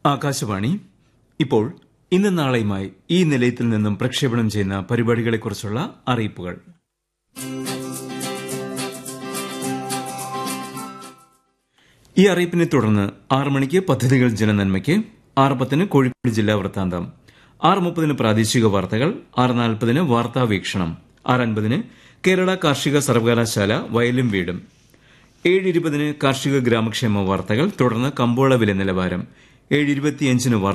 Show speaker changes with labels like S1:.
S1: ആകാശവാണി ഇപ്പോൾ ഇന്നും നാളെയുമായി ഈ നിലയത്തിൽ നിന്നും പ്രക്ഷേപണം ചെയ്യുന്ന പരിപാടികളെക്കുറിച്ചുള്ള അറിയിപ്പുകൾ ഈ അറിയിപ്പിനെ തുടർന്ന് ആറ് മണിക്ക് പദ്ധതികൾ ജനനന്മയ്ക്ക് ആറ് പത്തിന് കോഴിക്കോട് ജില്ലാ വൃത്താന്തം ആറ് മുപ്പതിന് പ്രാദേശിക വാർത്തകൾ ആറ് നാൽപ്പതിന് വാർത്താ വീക്ഷണം ആറ് അൻപതിന് കേരള കാർഷിക സർവകലാശാല വയലും വീടും ഏഴ് ഇരുപതിന് കാർഷിക ഗ്രാമക്ഷേമ വാർത്തകൾ തുടർന്ന് കമ്പോള വില നിലവാരം ഏഴ് ഇരുപത്തിയഞ്ചിന് വാർത്ത